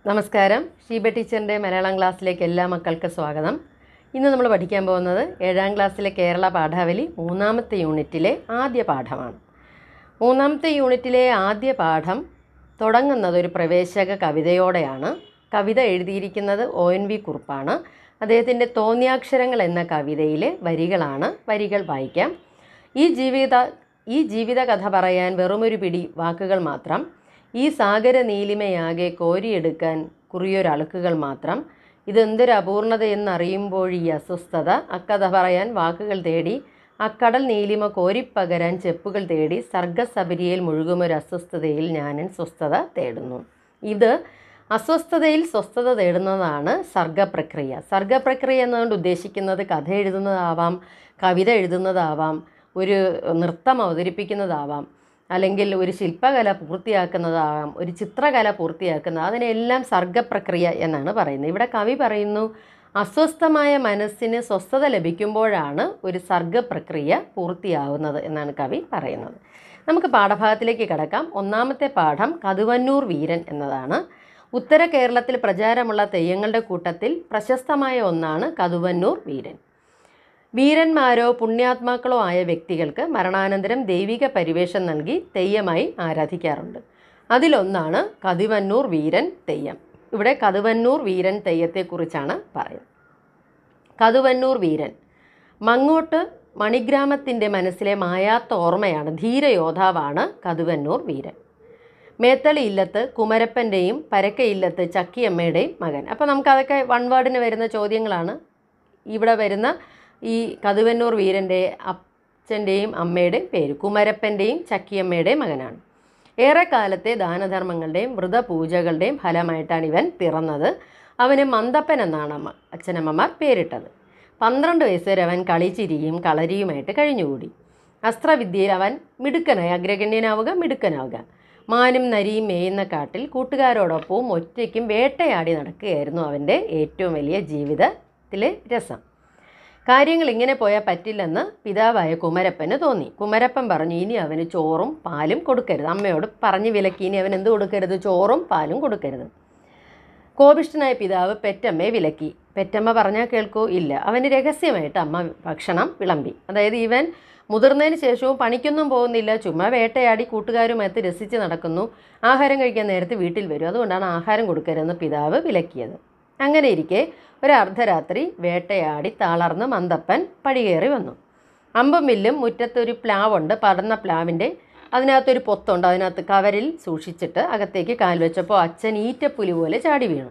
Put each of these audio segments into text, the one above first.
നമസ്കാരം ഷീബ ടീച്ചറിൻ്റെ മലയാളം ക്ലാസ്സിലേക്ക് എല്ലാ മക്കൾക്കും സ്വാഗതം ഇന്ന് നമ്മൾ പഠിക്കാൻ പോകുന്നത് ഏഴാം ക്ലാസ്സിലെ കേരള പാഠാവലി മൂന്നാമത്തെ യൂണിറ്റിലെ ആദ്യ പാഠമാണ് മൂന്നാമത്തെ യൂണിറ്റിലെ ആദ്യ പാഠം തുടങ്ങുന്നത് ഒരു പ്രവേശക കവിതയോടെയാണ് കവിത എഴുതിയിരിക്കുന്നത് ഒ എൻ വി കുറുപ്പാണ് അദ്ദേഹത്തിൻ്റെ തോന്നിയാക്ഷരങ്ങൾ എന്ന കവിതയിലെ വരികളാണ് വരികൾ വായിക്കാം ഈ ജീവിത ഈ ജീവിത കഥ പറയാൻ വെറുമൊരു പിടി വാക്കുകൾ മാത്രം ഈ സാഗര നീലിമയാകെ കോരിയെടുക്കാൻ കുറിയൊരളുക്കുകൾ മാത്രം ഇതെന്തൊരു അപൂർണതയെന്നറിയുമ്പോൾ ഈ അസ്വസ്ഥത അക്കഥ പറയാൻ വാക്കുകൾ തേടി അക്കടൽ നീലിമ കോരിപ്പകരാൻ ചെപ്പുകൾ തേടി സർഗസബരിയിൽ മുഴുകുമൊരു അസ്വസ്ഥതയിൽ ഞാനൻ സ്വസ്ഥത തേടുന്നു ഇത് അസ്വസ്ഥതയിൽ സ്വസ്ഥത തേടുന്നതാണ് സർഗപ്രക്രിയ സർഗപ്രക്രിയ എന്നുകൊണ്ട് ഉദ്ദേശിക്കുന്നത് കഥ എഴുതുന്നതാവാം കവിത എഴുതുന്നതാവാം ഒരു നൃത്തം അവതരിപ്പിക്കുന്നതാവാം അല്ലെങ്കിൽ ഒരു ശില്പകല പൂർത്തിയാക്കുന്നതാവാം ഒരു ചിത്രകല പൂർത്തിയാക്കുന്ന അതിനെല്ലാം സർഗപ്രക്രിയ എന്നാണ് പറയുന്നത് ഇവിടെ കവി പറയുന്നു അസ്വസ്ഥമായ മനസ്സിന് സ്വസ്ഥത ലഭിക്കുമ്പോഴാണ് ഒരു സർഗപ്രക്രിയ പൂർത്തിയാവുന്നത് എന്നാണ് കവി പറയുന്നത് നമുക്ക് പാഠഭാഗത്തിലേക്ക് കിടക്കാം ഒന്നാമത്തെ പാഠം കതുവന്നൂർ വീരൻ എന്നതാണ് ഉത്തര കേരളത്തിൽ പ്രചാരമുള്ള തെയ്യങ്ങളുടെ കൂട്ടത്തിൽ പ്രശസ്തമായ ഒന്നാണ് കതുവന്നൂർ വീരൻ വീരന്മാരോ പുണ്യാത്മാക്കളോ ആയ വ്യക്തികൾക്ക് മരണാനന്തരം ദൈവിക പരിവേഷം നൽകി തെയ്യമായി ആരാധിക്കാറുണ്ട് അതിലൊന്നാണ് കതിവന്നൂർ വീരൻ തെയ്യം ഇവിടെ കതുവന്നൂർ വീരൻ തെയ്യത്തെക്കുറിച്ചാണ് പറയുന്നത് കതുവന്നൂർ വീരൻ മങ്ങോട്ട് മണിഗ്രാമത്തിൻ്റെ മനസ്സിലെ മായാത്ത ഓർമ്മയാണ് ധീരയോദ്ധാവാണ് കതുവന്നൂർ വീരൻ മേത്തളി ഇല്ലത്ത് കുമരപ്പൻ്റെയും പരക്ക ഇല്ലത്ത് ചക്കിയമ്മയുടെയും മകൻ അപ്പോൾ നമുക്കതൊക്കെ വൺ വേർഡിന് വരുന്ന ചോദ്യങ്ങളാണ് ഇവിടെ വരുന്ന ഈ കതുവന്നൂർ വീരൻ്റെ അച്ഛൻ്റെയും അമ്മയുടെയും പേര് കുമരപ്പൻ്റെയും ചക്കിയമ്മയുടെയും മകനാണ് ഏറെക്കാലത്തെ ദാനധർമ്മങ്ങളുടെയും വ്രതപൂജകളുടെയും ഫലമായിട്ടാണ് ഇവൻ പിറന്നത് അവന് മന്ദപ്പൻ എന്നാണ് അമ്മ അച്ഛനമ്മമാർ പേരിട്ടത് പന്ത്രണ്ട് വയസ്സ് വരെ അവൻ കളിച്ചിരിയും കളരിയുമായിട്ട് കഴിഞ്ഞുകൂടി അസ്ത്രവിദ്യയിൽ അവൻ മിടുക്കനായി അഗ്രഗണ്യനാവുക മിടുക്കനാവുക മാനും നരിയും മേയുന്ന കാട്ടിൽ കൂട്ടുകാരോടൊപ്പവും ഒറ്റയ്ക്കും വേട്ടയാടി നടക്കുകയായിരുന്നു അവൻ്റെ ഏറ്റവും വലിയ ജീവിതത്തിലെ രസം കാര്യങ്ങൾ ഇങ്ങനെ പോയാൽ പറ്റില്ലെന്ന് പിതാവായ കുമരപ്പന് തോന്നി കുമരപ്പൻ പറഞ്ഞു ഇനി അവന് ചോറും പാലും കൊടുക്കരുത് അമ്മയോട് പറഞ്ഞു വിലക്കി ഇനി അവൻ എന്ത് കൊടുക്കരുത് ചോറും പാലും കൊടുക്കരുത് കോപിഷ്ഠനായ പിതാവ് പെറ്റമ്മയെ വിലക്കി പെറ്റമ്മ പറഞ്ഞാൽ കേൾക്കൂ ഇല്ല അവന് രഹസ്യമായിട്ട് അമ്മ ഭക്ഷണം വിളമ്പി അതായത് ഇവൻ മുതിർന്നതിന് ശേഷവും പണിക്കൊന്നും പോകുന്നില്ല ചുമ്മാ വേട്ടയാടി കൂട്ടുകാരുമൊത്ത് രസിച്ച് നടക്കുന്നു ആഹാരം കഴിക്കാൻ നേരത്തെ വീട്ടിൽ വരും അതുകൊണ്ടാണ് ആഹാരം കൊടുക്കരുതെന്ന് പിതാവ് വിലക്കിയത് അങ്ങനെ ഇരിക്കെ ഒരു അർദ്ധരാത്രി വേട്ടയാടി താളർന്ന് മന്ദപ്പൻ പടികേറി വന്നു അമ്പും വില്ലും മുറ്റത്തൊരു പ്ലാവുണ്ട് പടർന്ന പ്ലാവിൻ്റെ അതിനകത്തൊരു പൊത്തുണ്ട് അതിനകത്ത് കവരിൽ സൂക്ഷിച്ചിട്ട് അകത്തേക്ക് കാൽ വെച്ചപ്പോൾ അച്ഛൻ ഈറ്റപ്പുലി പോലെ ചാടി വീണു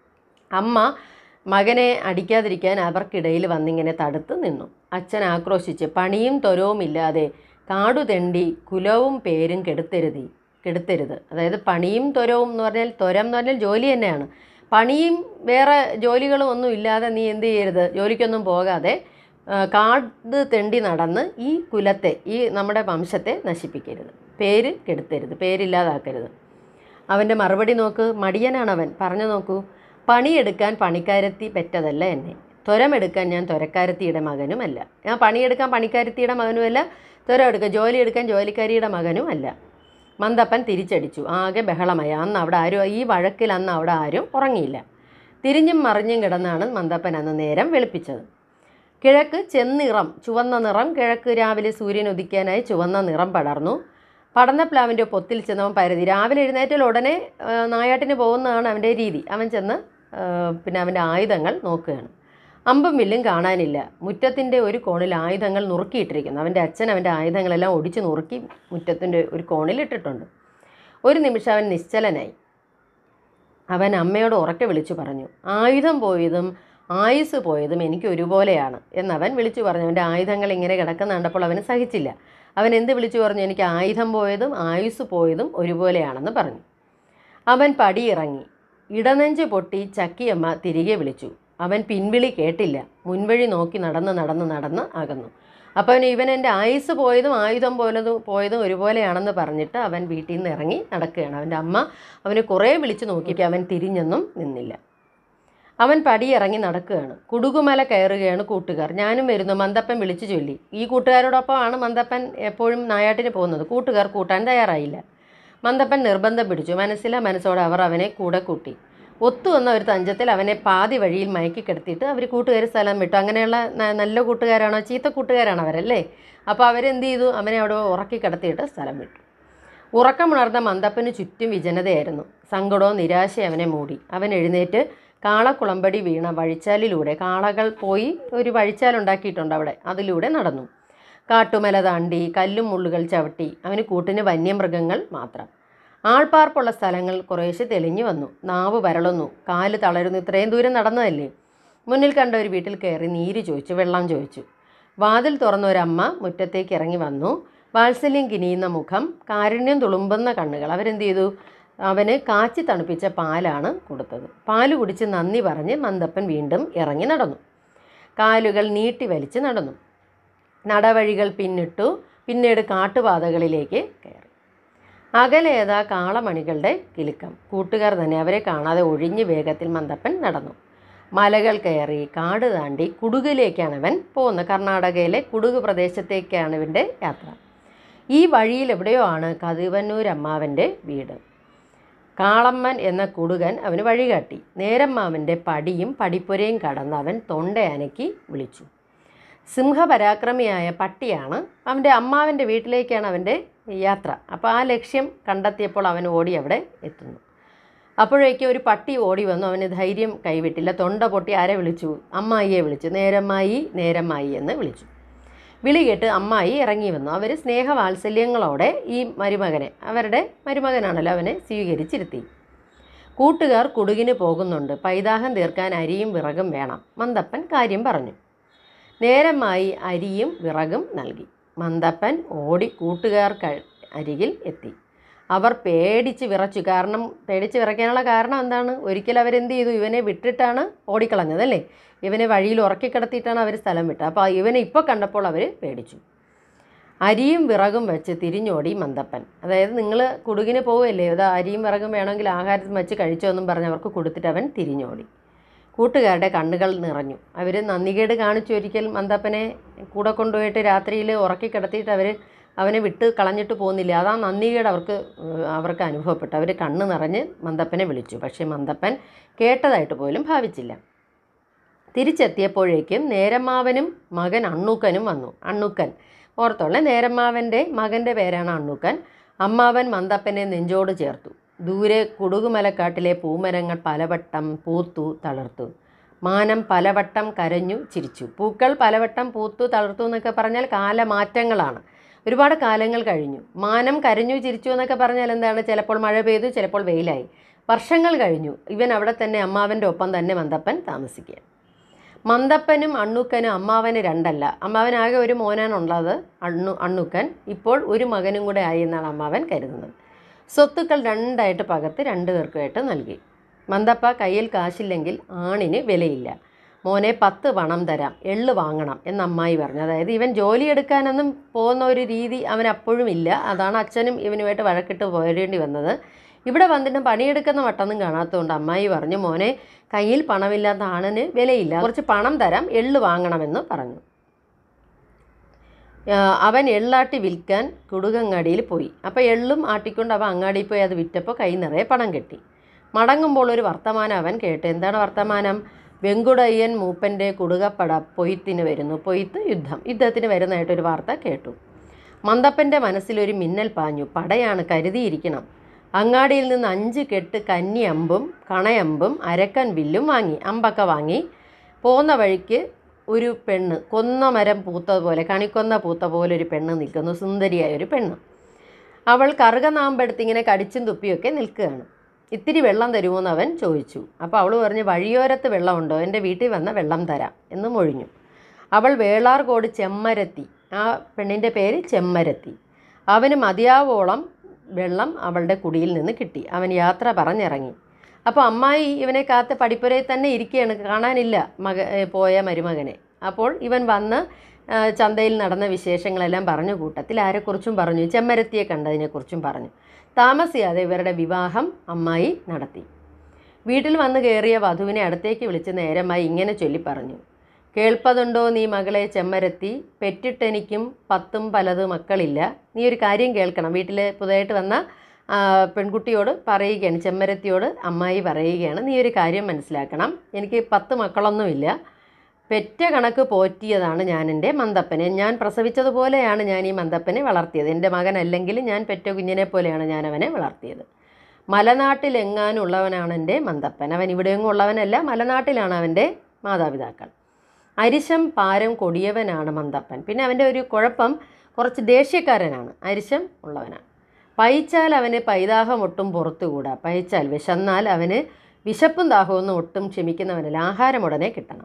അമ്മ മകനെ അടിക്കാതിരിക്കാൻ അവർക്കിടയിൽ വന്നിങ്ങനെ തടുത്ത് നിന്നു അച്ഛൻ ആക്രോശിച്ച് പണിയും തൊരവും ഇല്ലാതെ കാടു തെണ്ടി കുലവും പേരും കെടുത്തരുതി കെടുത്തരുത് അതായത് പണിയും തൊരവും എന്ന് പറഞ്ഞാൽ തൊരം എന്ന് പറഞ്ഞാൽ ജോലി തന്നെയാണ് പണിയും വേറെ ജോലികളും ഒന്നും ഇല്ലാതെ നീ എന്ത് ചെയ്യരുത് ജോലിക്കൊന്നും പോകാതെ ആ, കാട് തെണ്ടി നടന്ന് ഈ കുലത്തെ ഈ നമ്മുടെ വംശത്തെ നശിപ്പിക്കരുത് പേര് കെടുത്തരുത് പേരില്ലാതാക്കരുത് അവൻ്റെ മറുപടി നോക്ക് മടിയനാണവൻ പറഞ്ഞു നോക്കൂ പണിയെടുക്കാൻ പണിക്കാരത്തി പെറ്റതല്ല എന്നെ ത്വരമെടുക്കാൻ ഞാൻ ത്വരക്കാരത്തിയുടെ മകനുമല്ല ഞാൻ പണിയെടുക്കാൻ പണിക്കാരത്തിയുടെ മകനുമല്ല ത്വരം എടുക്കാൻ ജോലി എടുക്കാൻ ജോലിക്കാരിയുടെ മകനുമല്ല മന്ദപ്പൻ തിരിച്ചടിച്ചു ആകെ ബഹളമായി അന്ന് അവിടെ ആരും ഈ വഴക്കിൽ അന്ന് അവിടെ ആരും ഉറങ്ങിയില്ല തിരിഞ്ഞും മറിഞ്ഞും കിടന്നാണ് മന്ദപ്പൻ അന്ന് നേരം വെളുപ്പിച്ചത് കിഴക്ക് ചെന്നിറം ചുവന്ന നിറം കിഴക്ക് രാവിലെ സൂര്യൻ ഉദിക്കാനായി ചുവന്ന നിറം പടർന്നു പടന്നപ്ലാവിൻ്റെ പൊത്തിൽ ചെന്നവൻ പരതി രാവിലെ എഴുന്നേറ്റാൽ ഉടനെ ആ, നായാട്ടിന് പോകുന്നതാണ് അവൻ്റെ രീതി അവൻ ചെന്ന് ആ, പിന്നെ അവൻ്റെ ആയുധങ്ങൾ നോക്കുകയാണ് അമ്പും വില്ലും കാണാനില്ല മുറ്റത്തിൻ്റെ ഒരു കോണിൽ ആയുധങ്ങൾ നുറുക്കിയിട്ടിരിക്കുന്നു അവൻ്റെ അച്ഛൻ അവൻ്റെ ആയുധങ്ങളെല്ലാം ഒടിച്ച് നുറുക്കി മുറ്റത്തിൻ്റെ ഒരു കോണിൽ ഇട്ടിട്ടുണ്ട് ഒരു നിമിഷം അവൻ നിശ്ചലനായി അവൻ അമ്മയോട് ഉറക്കെ വിളിച്ചു പറഞ്ഞു ആയുധം പോയതും ആയുസ് പോയതും എനിക്ക് ഒരുപോലെയാണ് എന്നവൻ വിളിച്ചു പറഞ്ഞു അവൻ്റെ ആയുധങ്ങൾ ഇങ്ങനെ കിടക്കുന്ന കണ്ടപ്പോൾ അവന് സഹിച്ചില്ല അവൻ എന്ത് വിളിച്ചു പറഞ്ഞു എനിക്ക് ആയുധം പോയതും ആയുസ് പോയതും ഒരുപോലെയാണെന്ന് പറഞ്ഞു അവൻ പടിയിറങ്ങി ഇടനെഞ്ച് പൊട്ടി ചക്കിയമ്മ തിരികെ വിളിച്ചു അവൻ പിൻവിളി കേട്ടില്ല മുൻവഴി നോക്കി നടന്ന് നടന്ന് നടന്ന് അകന്നു അപ്പോൾ ഇവൻ എൻ്റെ ആയുസ് പോയതും ആയുധം പോലതും പോയതും ഒരുപോലെയാണെന്ന് പറഞ്ഞിട്ട് അവൻ വീട്ടിൽ നിന്ന് ഇറങ്ങി നടക്കുകയാണ് അവൻ്റെ അമ്മ അവനെ കുറേ വിളിച്ചു നോക്കിയിട്ട് അവൻ തിരിഞ്ഞൊന്നും നിന്നില്ല അവൻ പടിയിറങ്ങി നടക്കുകയാണ് കുടുകുമല കയറുകയാണ് കൂട്ടുകാർ ഞാനും വരുന്നു മന്ദപ്പൻ വിളിച്ചു ചൊല്ലി ഈ കൂട്ടുകാരോടൊപ്പമാണ് മന്ദപ്പൻ എപ്പോഴും നായാട്ടിന് പോകുന്നത് കൂട്ടുകാർ കൂട്ടാൻ തയ്യാറായില്ല മന്ദപ്പൻ നിർബന്ധം പിടിച്ചു മനസ്സിലെ മനസ്സോടെ അവർ അവനെ കൂടെ കൂട്ടി ഒത്തു വന്ന ഒരു തഞ്ചത്തിൽ അവനെ പാതി വഴിയിൽ മയക്കി കിടത്തിയിട്ട് അവർ കൂട്ടുകാർ സ്ഥലം വിട്ടു അങ്ങനെയുള്ള ന- നല്ല കൂട്ടുകാരാണോ ചീത്ത കൂട്ടുകാരാണ് അവരല്ലേ അപ്പോൾ അവരെന്ത് ചെയ്തു അവനെ അവിടെ ഉറക്കി കിടത്തിയിട്ട് സ്ഥലം വിട്ടു ഉറക്കമുണർന്ന മന്ദപ്പന് ചുറ്റും വിജനതയായിരുന്നു സങ്കടവും നിരാശയും അവനെ മൂടി അവൻ എഴുന്നേറ്റ് കാളക്കുളമ്പടി വീണ വഴിച്ചാലിലൂടെ കാളകൾ പോയി ഒരു വഴിച്ചാലുണ്ടാക്കിയിട്ടുണ്ട് അവിടെ അതിലൂടെ നടന്നു കാട്ടുമല താണ്ടി കല്ലും മുള്ളുകൾ ചവിട്ടി അവന് കൂട്ടിന് വന്യമൃഗങ്ങൾ മാത്രം ആൾപ്പാർപ്പുള്ള സ്ഥലങ്ങൾ കുറേശ്ശെ തെളിഞ്ഞു വന്നു നാവ് വരളുന്നു കാല് തളരുന്നു ഇത്രയും ദൂരം നടന്നതല്ലേ മുന്നിൽ കണ്ട ഒരു വീട്ടിൽ കയറി നീര് ചോദിച്ചു വെള്ളം ചോദിച്ചു വാതിൽ തുറന്ന ഒരമ്മ മുറ്റത്തേക്ക് ഇറങ്ങി വന്നു വാത്സല്യം കിനിയുന്ന മുഖം കാരുണ്യം തുളുമ്പുന്ന കണ്ണുകൾ അവരെന്ത് ചെയ്തു അവന് കാച്ചി തണുപ്പിച്ച പാലാണ് കൊടുത്തത് പാല് കുടിച്ച് നന്ദി പറഞ്ഞ് മന്ദപ്പൻ വീണ്ടും ഇറങ്ങി നടന്നു കാലുകൾ നീട്ടി വലിച്ച് നടന്നു നടവഴികൾ പിന്നിട്ടു പിന്നീട് കാട്ടുപാതകളിലേക്ക് കയറി അകലേതാ കാളമണികളുടെ കിലുക്കം കൂട്ടുകാർ തന്നെ അവരെ കാണാതെ ഒഴിഞ്ഞ് വേഗത്തിൽ മന്ദപ്പൻ നടന്നു മലകൾ കയറി കാട് താണ്ടി കുടുകിലേക്കാണ് അവൻ പോകുന്നത് കർണാടകയിലെ കുടുക് പ്രദേശത്തേക്കാണ് ഇവൻ്റെ യാത്ര ഈ വഴിയിൽ എവിടെയോ ആണ് കതിവന്നൂർ അമ്മാവൻ്റെ വീട് കാളമ്മൻ എന്ന കുടുകൻ അവന് വഴികാട്ടി നേരമ്മാവൻ്റെ പടിയും പടിപ്പുരയും കടന്ന് അവൻ തൊണ്ടയനക്കി വിളിച്ചു സിംഹപരാക്രമിയായ പട്ടിയാണ് അവൻ്റെ അമ്മാവൻ്റെ വീട്ടിലേക്കാണ് അവൻ്റെ യാത്ര അപ്പോൾ ആ ലക്ഷ്യം കണ്ടെത്തിയപ്പോൾ അവൻ ഓടി അവിടെ എത്തുന്നു അപ്പോഴേക്കും ഒരു പട്ടി ഓടി വന്നു അവന് ധൈര്യം കൈവിട്ടില്ല തൊണ്ട പൊട്ടി ആരെ വിളിച്ചു അമ്മായിയെ വിളിച്ചു നേരമ്മായി നേരമ്മായി എന്ന് വിളിച്ചു വിളി കേട്ട് അമ്മായി ഇറങ്ങി വന്നു അവർ സ്നേഹവാത്സല്യങ്ങളോടെ ഈ മരുമകനെ അവരുടെ മരുമകനാണല്ലോ അവനെ സ്വീകരിച്ചിരുത്തി കൂട്ടുകാർ കുടുകിന് പോകുന്നുണ്ട് പൈതാഹം തീർക്കാൻ അരിയും വിറകും വേണം മന്ദപ്പൻ കാര്യം പറഞ്ഞു നേരമായി അരിയും വിറകും നൽകി മന്ദപ്പൻ ഓടി കൂട്ടുകാർ ക- അരികിൽ എത്തി അവർ പേടിച്ച് വിറച്ചു കാരണം പേടിച്ച് വിറയ്ക്കാനുള്ള കാരണം എന്താണ് ഒരിക്കൽ അവരെന്ത് ചെയ്തു ഇവനെ വിട്ടിട്ടാണ് ഓടിക്കളഞ്ഞതല്ലേ ഇവനെ വഴിയിൽ ഉറക്കിക്കിടത്തിയിട്ടാണ് അവർ സ്ഥലം വിട്ടത് അപ്പോൾ ഇവനെ ഇപ്പോൾ കണ്ടപ്പോൾ അവർ പേടിച്ചു അരിയും വിറകും വെച്ച് തിരിഞ്ഞോടി മന്ദപ്പൻ അതായത് നിങ്ങൾ കുടുകിന് പോവുമല്ലേ അത് അരിയും വിറകും വേണമെങ്കിൽ ആഹാരം വെച്ച് കഴിച്ചോ എന്നും പറഞ്ഞ് അവർക്ക് കൊടുത്തിട്ട് അവൻ തിരിഞ്ഞോടി കൂട്ടുകാരുടെ കണ്ണുകൾ നിറഞ്ഞു അവർ നന്ദികേട് കാണിച്ചു ഒരിക്കൽ മന്ദപ്പനെ കൂടെ കൊണ്ടുപോയിട്ട് രാത്രിയിൽ ഉറക്കി കിടത്തിയിട്ട് അവർ അവനെ വിട്ട് കളഞ്ഞിട്ട് പോകുന്നില്ല അതാ നന്ദികേട് അവർക്ക് ഏഹ്, അവർക്ക് അനുഭവപ്പെട്ടു അവർ കണ്ണ് നിറഞ്ഞ് മന്ദപ്പനെ വിളിച്ചു പക്ഷേ മന്ദപ്പൻ കേട്ടതായിട്ട് പോലും ഭാവിച്ചില്ല തിരിച്ചെത്തിയപ്പോഴേക്കും നേരമ്മാവനും മകൻ അണ്ണൂക്കനും വന്നു അണ്ണൂക്കൻ ഓർത്തോളെ നേരമ്മാവൻ്റെ മകൻ്റെ പേരാണ് അണ്ണൂക്കൻ അമ്മാവൻ മന്ദപ്പനെ നെഞ്ചോട് ചേർത്തു ദൂരെ കുടുകുമലക്കാട്ടിലെ പൂമരങ്ങൾ പലവട്ടം പൂത്തു തളർത്തു മാനം പലവട്ടം കരഞ്ഞു ചിരിച്ചു പൂക്കൾ പലവട്ടം പൂത്തു തളർത്തു എന്നൊക്കെ പറഞ്ഞാൽ കാലമാറ്റങ്ങളാണ് ഒരുപാട് കാലങ്ങൾ കഴിഞ്ഞു മാനം കരഞ്ഞു ചിരിച്ചു എന്നൊക്കെ പറഞ്ഞാൽ എന്താണ് ചിലപ്പോൾ മഴ പെയ്തു ചിലപ്പോൾ വെയിലായി വർഷങ്ങൾ കഴിഞ്ഞു ഇവൻ അവിടെ തന്നെ അമ്മാവൻ്റെ ഒപ്പം തന്നെ മന്ദപ്പൻ താമസിക്കുക മന്ദപ്പനും അണ്ണുക്കനും അമ്മാവന് രണ്ടല്ല അമ്മാവനാകെ ഒരു മോനാണുള്ളത് അണ്ണു അണ്ണുക്കൻ ഇപ്പോൾ ഒരു മകനും കൂടെ ആയി എന്നാണ് അമ്മാവൻ കരുതുന്നത് സ്വത്തുക്കൾ രണ്ടായിട്ട് പകത്ത് രണ്ടു പേർക്കുമായിട്ട് നൽകി മന്ദപ്പ കയ്യിൽ കാശില്ലെങ്കിൽ ആണിന് വിലയില്ല മോനെ പത്ത് പണം തരാം എള്ള് വാങ്ങണം എന്ന് അമ്മായി പറഞ്ഞു അതായത് ഇവൻ ജോലി എടുക്കാനൊന്നും പോകുന്ന ഒരു രീതി അവൻ അപ്പോഴും ഇല്ല അതാണ് അച്ഛനും ഇവനുമായിട്ട് വഴക്കിട്ട് പോരേണ്ടി വന്നത് ഇവിടെ വന്നിട്ട് പണിയെടുക്കുന്ന വട്ടൊന്നും കാണാത്തതുകൊണ്ട് അമ്മായി പറഞ്ഞു മോനെ കയ്യിൽ പണമില്ലാത്ത ആണിന് വിലയില്ല കുറച്ച് പണം തരാം എള്ള് വാങ്ങണമെന്ന് പറഞ്ഞു ആ, അവൻ എള്ളാട്ടി വിൽക്കാൻ കുടുകങ്ങാടിയിൽ പോയി അപ്പോൾ എള്ളും ആട്ടിക്കൊണ്ട് അവൻ അങ്ങാടിയിൽ പോയി അത് വിറ്റപ്പോൾ കൈ നിറയെ പണം കിട്ടി മടങ്ങുമ്പോൾ ഒരു വർത്തമാനം അവൻ കേട്ടു എന്താണ് വർത്തമാനം വെങ്കുടയ്യൻ മൂപ്പൻ്റെ കുടുകപ്പട പൊയ്ത്തിന് വരുന്നു പൊയ്ത്ത് യുദ്ധം യുദ്ധത്തിന് വരുന്നതായിട്ടൊരു വാർത്ത കേട്ടു മന്ദപ്പൻ്റെ മനസ്സിലൊരു മിന്നൽ പാഞ്ഞു പടയാണ് കരുതിയിരിക്കണം അങ്ങാടിയിൽ നിന്ന് അഞ്ച് കെട്ട് കന്നി അമ്പും കണയമ്പും അരക്കൻ വില്ലും വാങ്ങി അമ്പൊക്കെ വാങ്ങി പോകുന്ന വഴിക്ക് ഒരു പെണ്ണ് കൊന്ന മരം പൂത്തതുപോലെ കണിക്കൊന്ന പൂത്ത പോലെ ഒരു പെണ്ണ് നിൽക്കുന്നു സുന്ദരിയായ ഒരു പെണ്ണ് അവൾ കറുകനാമ്പെടുത്ത് ഇങ്ങനെ കടിച്ചും തുപ്പിയൊക്കെ നിൽക്കുകയാണ് ഇത്തിരി വെള്ളം തരുമോ എന്ന് അവൻ ചോദിച്ചു അപ്പോൾ അവൾ പറഞ്ഞു വഴിയോരത്ത് വെള്ളമുണ്ടോ എൻ്റെ വീട്ടിൽ വന്ന വെള്ളം തരാം എന്ന് മൊഴിഞ്ഞു അവൾ വേളാർകോട് ചെമ്മരത്തി ആ പെണ്ണിൻ്റെ പേര് ചെമ്മരത്തി അവന് മതിയാവോളം വെള്ളം അവളുടെ കുടിയിൽ നിന്ന് കിട്ടി അവൻ യാത്ര പറഞ്ഞിറങ്ങി അപ്പോൾ അമ്മായി ഇവനെ കാത്ത് പടിപ്പുരയിൽ തന്നെ ഇരിക്കുകയാണ് കാണാനില്ല മക ഏ, പോയ മരുമകനെ അപ്പോൾ ഇവൻ വന്ന് ആ, ചന്തയിൽ നടന്ന വിശേഷങ്ങളെല്ലാം പറഞ്ഞു കൂട്ടത്തിൽ ആരെക്കുറിച്ചും പറഞ്ഞു ചെമ്മരത്തിയെ കണ്ടതിനെക്കുറിച്ചും പറഞ്ഞു താമസിയാതെ ഇവരുടെ വിവാഹം അമ്മായി നടത്തി വീട്ടിൽ വന്ന് കയറിയ വധുവിനെ അടുത്തേക്ക് വിളിച്ച് നേരമായി ഇങ്ങനെ ചൊല്ലി പറഞ്ഞു കേൾപ്പതുണ്ടോ നീ മകളെ ചെമ്മരത്തി പെറ്റിട്ടെനിക്കും പത്തും പലത് മക്കളില്ല നീ ഒരു കാര്യം കേൾക്കണം വീട്ടിൽ പുതുതായിട്ട് വന്ന ആ, പെൺകുട്ടിയോട് പറയുകയാണ് ചെമ്മരത്തിയോട് അമ്മായി പറയുകയാണ് നീ ഒരു കാര്യം മനസ്സിലാക്കണം എനിക്ക് പത്ത് മക്കളൊന്നുമില്ല പെറ്റ കണക്ക് പോറ്റിയതാണ് ഞാൻ എൻ്റെ മന്തപ്പനെ ഞാൻ പ്രസവിച്ചതുപോലെയാണ് ഞാൻ ഈ മന്തപ്പനെ വളർത്തിയത് എൻ്റെ മകനല്ലെങ്കിൽ ഞാൻ പെറ്റ കുഞ്ഞിനെ പോലെയാണ് ഞാൻ അവനെ വളർത്തിയത് മലനാട്ടിലെങ്ങാനുള്ളവനാണ് എൻ്റെ മന്തപ്പൻ അവൻ ഇവിടെയെങ്ങും ഉള്ളവനല്ല മലനാട്ടിലാണ് അവൻ്റെ മാതാപിതാക്കൾ അരിശം പാരം കൊടിയവനാണ് മന്തപ്പൻ പിന്നെ അവൻ്റെ ഒരു കുഴപ്പം കുറച്ച് ദേഷ്യക്കാരനാണ് അരിശം ഉള്ളവനാണ് പയിച്ചാൽ അവന് പൈതാഹം ഒട്ടും പുറത്തുകൂടാ പയിച്ചാൽ വിശന്നാൽ അവന് വിശപ്പും ദാഹമൊന്നും ഒട്ടും ക്ഷമിക്കുന്നവനല്ല ആഹാരം ഉടനെ കിട്ടണം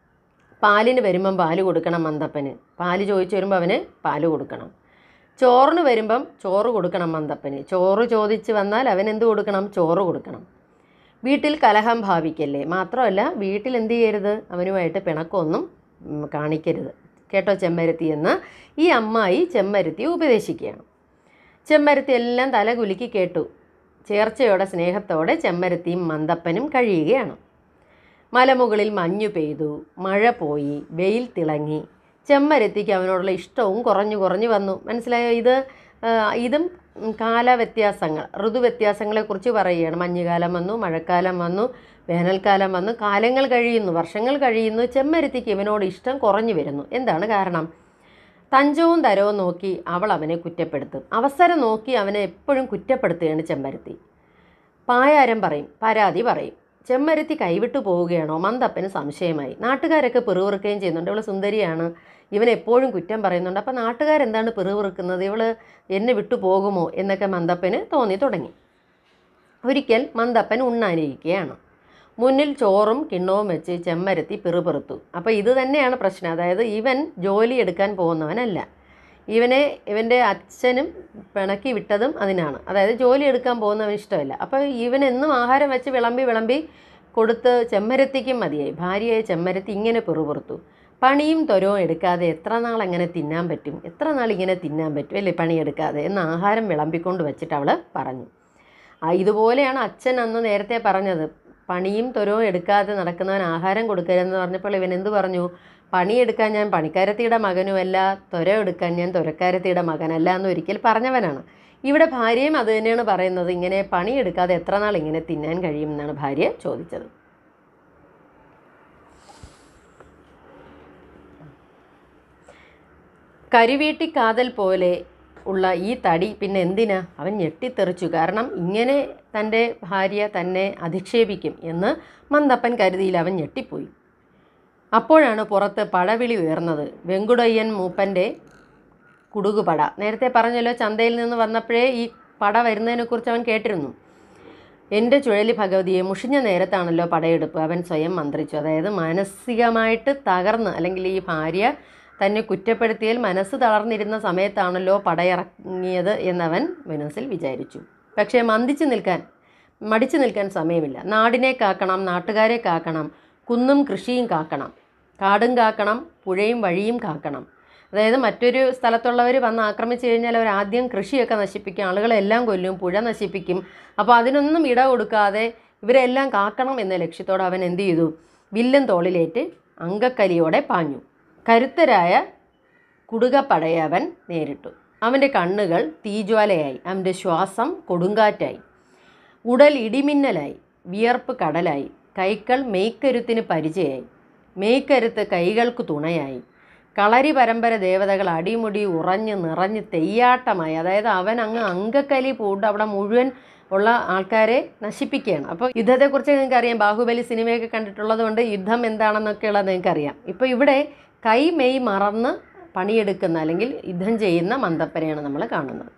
പാലിന് വരുമ്പം പാല് കൊടുക്കണം മന്തപ്പന് പാല് ചോദിച്ചു വരുമ്പോൾ അവന് പാല് കൊടുക്കണം ചോറിന് വരുമ്പം ചോറ് കൊടുക്കണം മന്തപ്പന് ചോറ് ചോദിച്ച് വന്നാൽ അവൻ എന്ത് കൊടുക്കണം ചോറ് കൊടുക്കണം വീട്ടിൽ കലഹം ഭാവിക്കല്ലേ മാത്രമല്ല വീട്ടിൽ എന്ത് ചെയ്യരുത് അവനുമായിട്ട് പിണക്കമൊന്നും ഉം, കാണിക്കരുത് കേട്ടോ ചെമ്മരുത്തി എന്ന് ഈ അമ്മായി ചെമ്മരുത്തി ഉപദേശിക്കുകയാണ് ചെമ്മരുത്തി എല്ലാം തല കുലുക്കി കേട്ടു ചേർച്ചയോടെ സ്നേഹത്തോടെ ചെമ്മരുത്തിയും മന്തപ്പനും കഴിയുകയാണ് മലമുകളിൽ മഞ്ഞു പെയ്തു മഴ പോയി വെയിൽ തിളങ്ങി ചെമ്മരത്തിക്ക് അവനോടുള്ള ഇഷ്ടവും കുറഞ്ഞു കുറഞ്ഞു വന്നു മനസ്സിലായോ ഇത് ആ, ഇതും ഉം, കാലവ്യത്യാസങ്ങൾ ഋതുവ്യത്യാസങ്ങളെക്കുറിച്ച് പറയുകയാണ് മഞ്ഞുകാലം വന്നു മഴക്കാലം വന്നു വേനൽക്കാലം വന്നു കാലങ്ങൾ കഴിയുന്നു വർഷങ്ങൾ കഴിയുന്നു ചെമ്മരത്തിക്ക് ഇവനോട് ഇഷ്ടം കുറഞ്ഞു വരുന്നു എന്താണ് കാരണം തഞ്ചവും തരവും നോക്കി അവൾ അവനെ കുറ്റപ്പെടുത്തും അവസരം നോക്കി അവനെ എപ്പോഴും കുറ്റപ്പെടുത്തുകയാണ് ചെമ്പരത്തി പായാരം പറയും പരാതി പറയും ചെമ്മരത്തി കൈവിട്ടു പോവുകയാണോ മന്ദപ്പന് സംശയമായി നാട്ടുകാരൊക്കെ പിറുവിറുക്കുകയും ചെയ്യുന്നുണ്ട് ഇവള് സുന്ദരിയാണ് ഇവൻ എപ്പോഴും കുറ്റം പറയുന്നുണ്ട് അപ്പോൾ നാട്ടുകാരെന്താണ് പിറുവിറുക്കുന്നത് ഇവള് എന്നെ വിട്ടു പോകുമോ എന്നൊക്കെ മന്ദപ്പന് തോന്നി തുടങ്ങി ഒരിക്കൽ മന്ദപ്പൻ ഉണ്ണാനിരിക്കുകയാണ് മുന്നിൽ ചോറും കിണ്ണവും വെച്ച് ചെമ്മരത്തി പിറുപിറുത്തു അപ്പോൾ ഇത് തന്നെയാണ് പ്രശ്നം അതായത് ഇവൻ ജോലി എടുക്കാൻ പോകുന്നവനല്ല ഇവനെ ഇവൻ്റെ അച്ഛനും പിണക്കി വിട്ടതും അതിനാണ് അതായത് ജോലി എടുക്കാൻ പോകുന്നവൻ ഇഷ്ടമല്ല അപ്പോൾ ഇവൻ എന്നും ആഹാരം വെച്ച് വിളമ്പി വിളമ്പി കൊടുത്ത് ചെമ്മരത്തിക്കും മതിയായി ഭാര്യയായ ചെമ്മരത്തി ഇങ്ങനെ പിറുപിറുത്തു പണിയും തൊരവും എടുക്കാതെ എത്ര നാൾ അങ്ങനെ തിന്നാൻ പറ്റും എത്ര നാൾ ഇങ്ങനെ തിന്നാൻ പറ്റും അല്ലേ പണിയെടുക്കാതെ എന്ന് ആഹാരം വിളമ്പിക്കൊണ്ട് വെച്ചിട്ട് അവൾ പറഞ്ഞു ആ ഇതുപോലെയാണ് അച്ഛൻ അന്ന് നേരത്തെ പറഞ്ഞത് പണിയും തൊരവും എടുക്കാതെ നടക്കുന്നവൻ ആഹാരം കൊടുക്കരുതെന്ന് പറഞ്ഞപ്പോൾ ഇവൻ എന്ത് പറഞ്ഞു പണിയെടുക്കാൻ ഞാൻ പണിക്കാരത്തിയുടെ മകനുമല്ല തൊര എടുക്കാൻ ഞാൻ തൊരക്കാരത്തിയുടെ മകനല്ല എന്ന് ഒരിക്കൽ പറഞ്ഞവനാണ് ഇവിടെ ഭാര്യയും അത് തന്നെയാണ് പറയുന്നത് ഇങ്ങനെ പണിയെടുക്കാതെ എത്ര നാൾ ഇങ്ങനെ തിന്നാൻ കഴിയും എന്നാണ് ഭാര്യ ചോദിച്ചത് കരിവീട്ടി കാതൽ പോലെ ഉള്ള ഈ തടി പിന്നെ എന്തിനാ അവൻ ഞെട്ടിത്തെറിച്ചു കാരണം ഇങ്ങനെ തൻ്റെ ഭാര്യ തന്നെ അധിക്ഷേപിക്കും എന്ന് മന്ദപ്പൻ കരുതിയിൽ അവൻ ഞെട്ടിപ്പോയി അപ്പോഴാണ് പുറത്ത് പടവിളി ഉയർന്നത് വെങ്കുടയ്യൻ മൂപ്പൻ്റെ കുടുകുപട നേരത്തെ പറഞ്ഞല്ലോ ചന്തയിൽ നിന്ന് വന്നപ്പോഴേ ഈ പട വരുന്നതിനെക്കുറിച്ച് അവൻ കേട്ടിരുന്നു എൻ്റെ ചുഴലി ഭഗവതിയെ മുഷിഞ്ഞ നേരത്താണല്ലോ പടയെടുപ്പ് അവൻ സ്വയം മന്ത്രിച്ചു അതായത് മാനസികമായിട്ട് തകർന്ന് അല്ലെങ്കിൽ ഈ ഭാര്യ തന്നെ കുറ്റപ്പെടുത്തിയാൽ മനസ്സ് തളർന്നിരുന്ന സമയത്താണല്ലോ പടയിറങ്ങിയത് എന്നവൻ മനസ്സിൽ വിചാരിച്ചു പക്ഷേ മന്ദിച്ചു നിൽക്കാൻ മടിച്ചു നിൽക്കാൻ സമയമില്ല നാടിനെ കാക്കണം നാട്ടുകാരെ കാക്കണം കുന്നും കൃഷിയും കാക്കണം കാടും കാക്കണം പുഴയും വഴിയും കാക്കണം അതായത് മറ്റൊരു സ്ഥലത്തുള്ളവർ വന്ന് ആക്രമിച്ചു കഴിഞ്ഞാൽ അവർ ആദ്യം കൃഷിയൊക്കെ നശിപ്പിക്കും ആളുകളെല്ലാം കൊല്ലും പുഴ നശിപ്പിക്കും അപ്പോൾ അതിനൊന്നും ഇട കൊടുക്കാതെ ഇവരെല്ലാം കാക്കണം എന്ന ലക്ഷ്യത്തോടെ അവൻ എന്ത് ചെയ്തു വില്ലും തോളിലേറ്റ് അങ്കക്കലിയോടെ പാഞ്ഞു കരുത്തരായ കുടുകപ്പടയെ അവൻ നേരിട്ടു അവൻ്റെ കണ്ണുകൾ തീജ്വാലയായി അവൻ്റെ ശ്വാസം കൊടുങ്കാറ്റായി ഉടൽ ഇടിമിന്നലായി വിയർപ്പ് കടലായി കൈകൾ മെയ്ക്കരുത്തിന് പരിചയായി മെയ്ക്കരുത്ത് കൈകൾക്ക് തുണയായി കളരി പരമ്പര ദേവതകൾ അടിമുടി ഉറഞ്ഞ് നിറഞ്ഞ് തെയ്യാട്ടമായി അതായത് അവൻ അങ്ങ് അങ്കക്കലി പൂണ്ട് അവിടെ മുഴുവൻ ഉള്ള ആൾക്കാരെ നശിപ്പിക്കുകയാണ് അപ്പോൾ യുദ്ധത്തെക്കുറിച്ച് നിങ്ങൾക്ക് അറിയാം ബാഹുബലി സിനിമയൊക്കെ കണ്ടിട്ടുള്ളത് കൊണ്ട് യുദ്ധം എന്താണെന്നൊക്കെയുള്ളത് നിങ്ങൾക്ക് അറിയാം ഇപ്പോൾ ഇവിടെ കൈ മെയ് മറന്ന് പണിയെടുക്കുന്ന അല്ലെങ്കിൽ യുദ്ധം ചെയ്യുന്ന മന്ദപ്പനെയാണ് നമ്മൾ കാണുന്നത്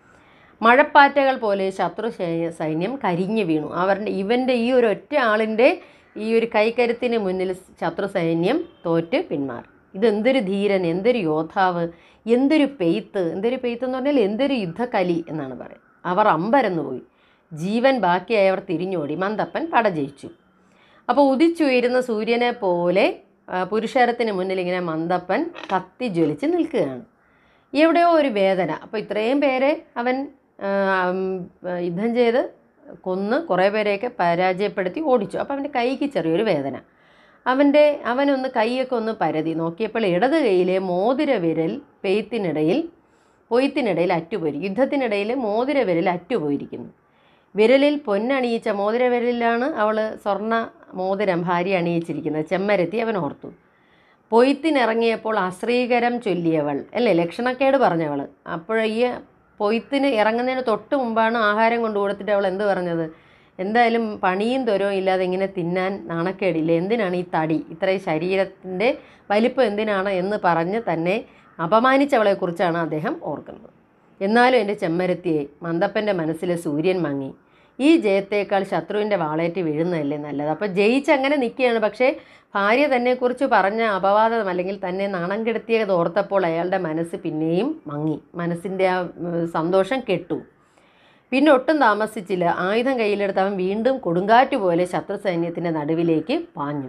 മഴപ്പാറ്റകൾ പോലെ ശത്രു സൈ- സൈന്യം കരിഞ്ഞു വീണു അവരുടെ ഇവൻ്റെ ഈ ഒരു ഒറ്റ ആളിൻ്റെ ഈ ഒരു കൈക്കരുത്തിന് മുന്നിൽ ശത്രു സൈന്യം തോറ്റ് പിന്മാറി ഇതെന്തൊരു ധീരൻ എന്തൊരു യോദ്ധാവ് എന്തൊരു പെയ്ത്ത് എന്തൊരു പെയ്ത്ത് എന്ന് പറഞ്ഞാൽ എന്തൊരു യുദ്ധകലി എന്നാണ് പറയുന്നത് അവർ അമ്പരന്നു പോയി ജീവൻ ബാക്കിയായവർ തിരിഞ്ഞോടി മന്ദപ്പൻ പട ജയിച്ചു അപ്പോൾ ഉദിച്ചുയരുന്ന സൂര്യനെ പോലെ ആ, പുരുഷാരത്തിന് മുന്നിൽ ഇങ്ങനെ മന്ദപ്പൻ കത്തി ജ്വലിച്ച് നിൽക്കുകയാണ് എവിടെയോ ഒരു വേദന അപ്പോൾ ഇത്രയും പേരെ അവൻ ആ, ഉം, യുദ്ധം ചെയ്ത് കൊന്ന് കുറേ പേരെയൊക്കെ പരാജയപ്പെടുത്തി ഓടിച്ചു അപ്പോൾ അവൻ്റെ കൈക്ക് ചെറിയൊരു വേദന അവൻ്റെ അവനൊന്ന് കൈയൊക്കെ ഒന്ന് പരതി നോക്കിയപ്പോൾ ഇടത് കൈയിലെ മോതിര വിരൽ പെയ്ത്തിനിടയിൽ പൊയ്ത്തിനിടയിൽ അറ്റുപോയി യുദ്ധത്തിനിടയിൽ മോതിര വിരൽ അറ്റുപോയിരിക്കുന്നു വിരലിൽ പൊന്നണിയിച്ച മോതിര വിരലിലാണ് അവൾ സ്വർണ്ണ മോതിരം ഭാര്യ അണിയിച്ചിരിക്കുന്നത് ചെമ്മരത്തി അവൻ ഓർത്തു പൊയ്ത്തിനിറങ്ങിയപ്പോൾ അശ്രീകരം ചൊല്ലിയവൾ അല്ലേ ലക്ഷണക്കേട് പറഞ്ഞവൾ അപ്പോൾ ഈ പൊയ്ത്തിന് ഇറങ്ങുന്നതിന് തൊട്ട് മുമ്പാണ് ആഹാരം കൊണ്ടു കൊടുത്തിട്ട് അവൾ എന്ത് പറഞ്ഞത് എന്തായാലും പണിയും തൊരവും ഇല്ലാതെ ഇങ്ങനെ തിന്നാൻ നാണക്കേടില്ല എന്തിനാണ് ഈ തടി ഇത്രയും ശരീരത്തിൻ്റെ വലിപ്പം എന്തിനാണ് എന്ന് പറഞ്ഞ് തന്നെ അപമാനിച്ചവളെക്കുറിച്ചാണ് അദ്ദേഹം ഓർക്കുന്നത് എന്നാലും എൻ്റെ ചെമ്മരത്തിയെ മന്ദപ്പൻ്റെ മനസ്സിലെ സൂര്യൻ മങ്ങി ഈ ജയത്തേക്കാൾ ശത്രുവിൻ്റെ വാളേറ്റ് വീഴുന്നതല്ലേ നല്ലത് അപ്പോൾ ജയിച്ചങ്ങനെ നിൽക്കുകയാണ് പക്ഷേ ഭാര്യ തന്നെക്കുറിച്ച് പറഞ്ഞ അപവാദം അല്ലെങ്കിൽ തന്നെ നാണം കെടുത്തിയത് ഓർത്തപ്പോൾ അയാളുടെ മനസ്സ് പിന്നെയും മങ്ങി മനസ്സിൻ്റെ ആ ഉം, സന്തോഷം കെട്ടു പിന്നെ ഒട്ടും താമസിച്ചില്ല ആയുധം കയ്യിലെടുത്ത് അവൻ വീണ്ടും കൊടുങ്കാറ്റ് പോലെ ശത്രു സൈന്യത്തിൻ്റെ നടുവിലേക്ക് പാഞ്ഞു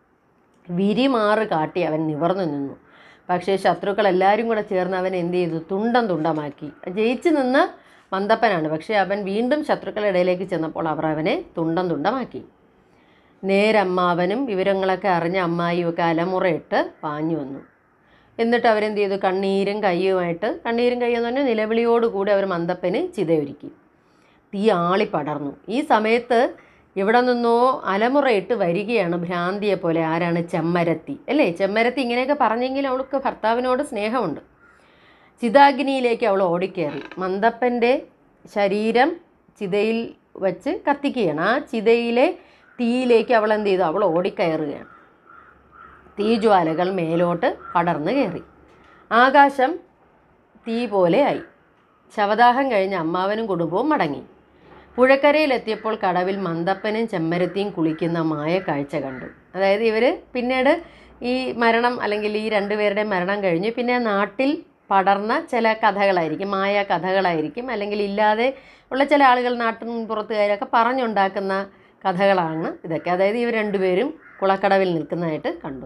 വിരിമാറ് കാട്ടി അവൻ നിവർന്നു നിന്നു പക്ഷേ ശത്രുക്കൾ എല്ലാവരും കൂടെ ചേർന്ന് അവൻ എന്ത് ചെയ്തു തുണ്ടം തുണ്ടമാക്കി ജയിച്ചു നിന്ന് മന്ദപ്പനാണ് പക്ഷേ അവൻ വീണ്ടും ശത്രുക്കളുടെ ഇടയിലേക്ക് ചെന്നപ്പോൾ അവർ അവനെ തുണ്ടം തുണ്ടമാക്കി നേരമ്മാവനും വിവരങ്ങളൊക്കെ അറിഞ്ഞ അമ്മായിയും ഒക്കെ അലമുറയിട്ട് പാഞ്ഞു വന്നു എന്നിട്ട് അവരെന്ത് ചെയ്തു കണ്ണീരും കയ്യുമായിട്ട് കണ്ണീരും കയ്യെന്ന് പറഞ്ഞാൽ നിലവിളിയോടുകൂടി അവർ മന്ദപ്പന് ചിതയൊരുക്കി തീ ആളി പടർന്നു ഈ സമയത്ത് എവിടെ നിന്നോ അലമുറയിട്ട് വരികയാണ് ഭ്രാന്തിയെ പോലെ ആരാണ് ചെമ്മരത്തി അല്ലേ ചെമ്മരത്തി ഇങ്ങനെയൊക്കെ പറഞ്ഞെങ്കിൽ അവൾക്ക് ഭർത്താവിനോട് സ്നേഹമുണ്ട് ചിതാഗ്നിയിലേക്ക് അവൾ ഓടിക്കയറി മന്ദപ്പൻ്റെ ശരീരം ചിതയിൽ വച്ച് കത്തിക്കുകയാണ് ആ ചിതയിലെ തീയിലേക്ക് അവൾ എന്ത് ചെയ്തു അവൾ ഓടിക്കയറുകയാണ് തീജ്വാലകൾ മേലോട്ട് പടർന്നു കയറി ആകാശം തീ പോലെ ആയി ശവദാഹം കഴിഞ്ഞ് അമ്മാവനും കുടുംബവും മടങ്ങി പുഴക്കരയിലെത്തിയപ്പോൾ കടവിൽ മന്ദപ്പനും ചെമ്മരത്തിയും കുളിക്കുന്ന മായ കാഴ്ച കണ്ടു അതായത് ഇവർ പിന്നീട് ഈ മരണം അല്ലെങ്കിൽ ഈ രണ്ടുപേരുടെ മരണം കഴിഞ്ഞ് പിന്നെ നാട്ടിൽ പടർന്ന ചില കഥകളായിരിക്കും മായ കഥകളായിരിക്കും അല്ലെങ്കിൽ ഇല്ലാതെ ഉള്ള ചില ആളുകൾ നാട്ടിൻ പുറത്തുകാരൊക്കെ പറഞ്ഞുണ്ടാക്കുന്ന കഥകളാണ് ഇതൊക്കെ അതായത് ഇവർ രണ്ടുപേരും കുളക്കടവിൽ നിൽക്കുന്നതായിട്ട് കണ്ടു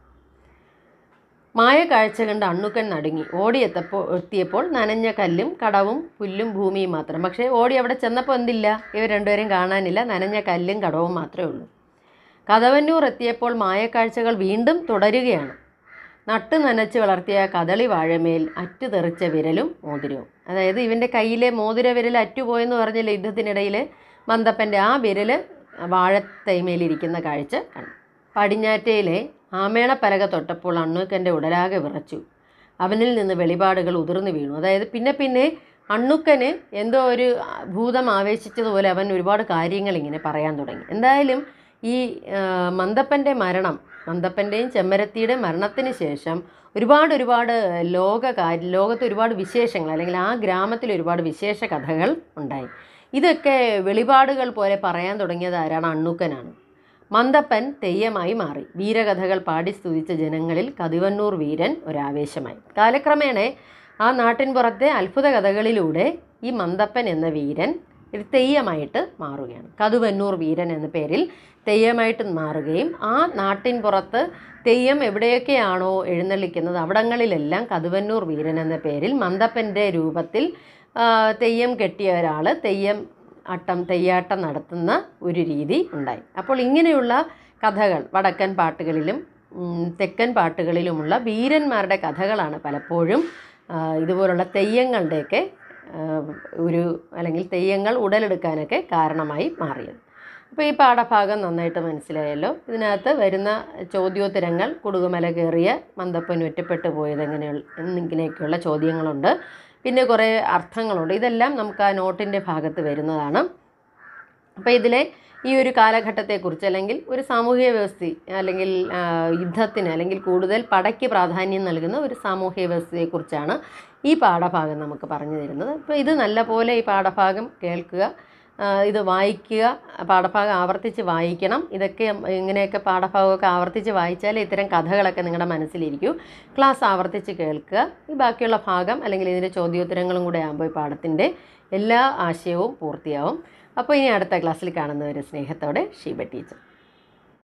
മായ കാഴ്ച കണ്ട് അണ്ണുക്കൻ നടുങ്ങി ഓടിയെത്തപ്പോൾ എത്തിയപ്പോൾ നനഞ്ഞ കല്ലും കടവും പുല്ലും ഭൂമിയും മാത്രം പക്ഷേ ഓടി അവിടെ ചെന്നപ്പോൾ എന്തില്ല ഇവർ രണ്ടുപേരും കാണാനില്ല നനഞ്ഞ കല്ലും കടവും മാത്രമേ ഉള്ളൂ കഥവന്നൂർ എത്തിയപ്പോൾ മായക്കാഴ്ചകൾ വീണ്ടും തുടരുകയാണ് നട്ട് നനച്ച് വളർത്തിയ കദളി വാഴമേൽ അറ്റു തെറിച്ച വിരലും മോതിരവും അതായത് ഇവൻ്റെ കയ്യിലെ മോതിര വിരൽ അറ്റുപോയെന്ന് പറഞ്ഞില്ല യുദ്ധത്തിനിടയിൽ മന്ദപ്പൻ്റെ ആ വിരൽ വാഴത്തൈമേലിരിക്കുന്ന കാഴ്ച കണ്ടു പടിഞ്ഞാറ്റയിലെ ആമേണ പലക തൊട്ടപ്പോൾ അണ്ണൂക്കൻ്റെ ഉടലാകെ വിറച്ചു അവനിൽ നിന്ന് വെളിപാടുകൾ ഉതിർന്നു വീണു അതായത് പിന്നെ പിന്നെ അണ്ണുക്കന് എന്തോ ഒരു ഭൂതം ആവേശിച്ചതുപോലെ അവൻ ഒരുപാട് കാര്യങ്ങൾ ഇങ്ങനെ പറയാൻ തുടങ്ങി എന്തായാലും ഈ ആ, മന്ദപ്പൻ്റെ മരണം മന്ദപ്പൻ്റെയും ചെമ്മരത്തിയുടെ മരണത്തിന് ശേഷം ഒരുപാട് ഒരുപാട് ലോക കാര്യ ലോകത്ത് ഒരുപാട് വിശേഷങ്ങൾ അല്ലെങ്കിൽ ആ ഗ്രാമത്തിൽ ഒരുപാട് വിശേഷ കഥകൾ ഉണ്ടായി ഇതൊക്കെ വെളിപാടുകൾ പോലെ പറയാൻ തുടങ്ങിയത് ആരാണ് അണ്ണുക്കനാണ് മന്ദപ്പൻ തെയ്യമായി മാറി വീരകഥകൾ പാടി സ്തുതിച്ച ജനങ്ങളിൽ കതിവന്നൂർ വീരൻ ഒരാവേശമായി കാലക്രമേണ ആ നാട്ടിൻപുറത്തെ അത്ഭുത കഥകളിലൂടെ ഈ മന്ദപ്പൻ എന്ന വീരൻ ഒരു തെയ്യമായിട്ട് മാറുകയാണ് കതുവന്നൂർ വീരൻ എന്ന പേരിൽ തെയ്യമായിട്ട് മാറുകയും ആ നാട്ടിൻ പുറത്ത് തെയ്യം എവിടെയൊക്കെയാണോ എഴുന്നള്ളിക്കുന്നത് അവിടങ്ങളിലെല്ലാം കതുവന്നൂർ വീരൻ എന്ന പേരിൽ മന്ദപ്പൻ്റെ രൂപത്തിൽ ആ, തെയ്യം കെട്ടിയ ഒരാൾ തെയ്യം അട്ടം തെയ്യാട്ടം നടത്തുന്ന ഒരു രീതി ഉണ്ടായി അപ്പോൾ ഇങ്ങനെയുള്ള കഥകൾ വടക്കൻ പാട്ടുകളിലും ഉം, തെക്കൻ പാട്ടുകളിലുമുള്ള വീരന്മാരുടെ കഥകളാണ് പലപ്പോഴും ആ, ഇതുപോലുള്ള തെയ്യങ്ങളുടെയൊക്കെ ആ, ഒരു അല്ലെങ്കിൽ തെയ്യങ്ങൾ ഉടലെടുക്കാനൊക്കെ കാരണമായി മാറിയത് അപ്പോൾ ഈ പാഠഭാഗം നന്നായിട്ട് മനസ്സിലായല്ലോ ഇതിനകത്ത് വരുന്ന ചോദ്യോത്തരങ്ങൾ കുടുകുമല കയറിയ മന്ദപ്പൻ ഒറ്റപ്പെട്ടു പോയത് എങ്ങനെയുള്ള എന്നിങ്ങനെയൊക്കെയുള്ള ചോദ്യങ്ങളുണ്ട് പിന്നെ കുറേ അർത്ഥങ്ങളുണ്ട് ഇതെല്ലാം നമുക്ക് ആ നോട്ടിൻ്റെ ഭാഗത്ത് വരുന്നതാണ് അപ്പോൾ ഇതിലെ ഈ ഒരു കാലഘട്ടത്തെക്കുറിച്ച് അല്ലെങ്കിൽ ഒരു സാമൂഹിക വ്യവസ്ഥ അല്ലെങ്കിൽ ആ, യുദ്ധത്തിന് അല്ലെങ്കിൽ കൂടുതൽ പടയ്ക്ക് പ്രാധാന്യം നൽകുന്ന ഒരു സാമൂഹിക വ്യവസ്ഥയെക്കുറിച്ചാണ് ഈ പാഠഭാഗം നമുക്ക് പറഞ്ഞു തരുന്നത് അപ്പോൾ ഇത് നല്ലപോലെ ഈ പാഠഭാഗം കേൾക്കുക ആ, ഇത് വായിക്കുക പാഠഭാഗം ആവർത്തിച്ച് വായിക്കണം ഇതൊക്കെ ഇങ്ങനെയൊക്കെ പാഠഭാഗമൊക്കെ ആവർത്തിച്ച് വായിച്ചാലേ ഇത്തരം കഥകളൊക്കെ നിങ്ങളുടെ മനസ്സിലിരിക്കൂ ക്ലാസ് ആവർത്തിച്ച് കേൾക്കുക ഈ ബാക്കിയുള്ള ഭാഗം അല്ലെങ്കിൽ ഇതിൻ്റെ ചോദ്യോത്തരങ്ങളും കൂടെ ആകുമ്പോൾ ഈ പാഠത്തിൻ്റെ എല്ലാ ആശയവും പൂർത്തിയാവും അപ്പോൾ ഇനി അടുത്ത ക്ലാസ്സിൽ കാണുന്നവരെ സ്നേഹത്തോടെ ഷീബ ടീച്ചർ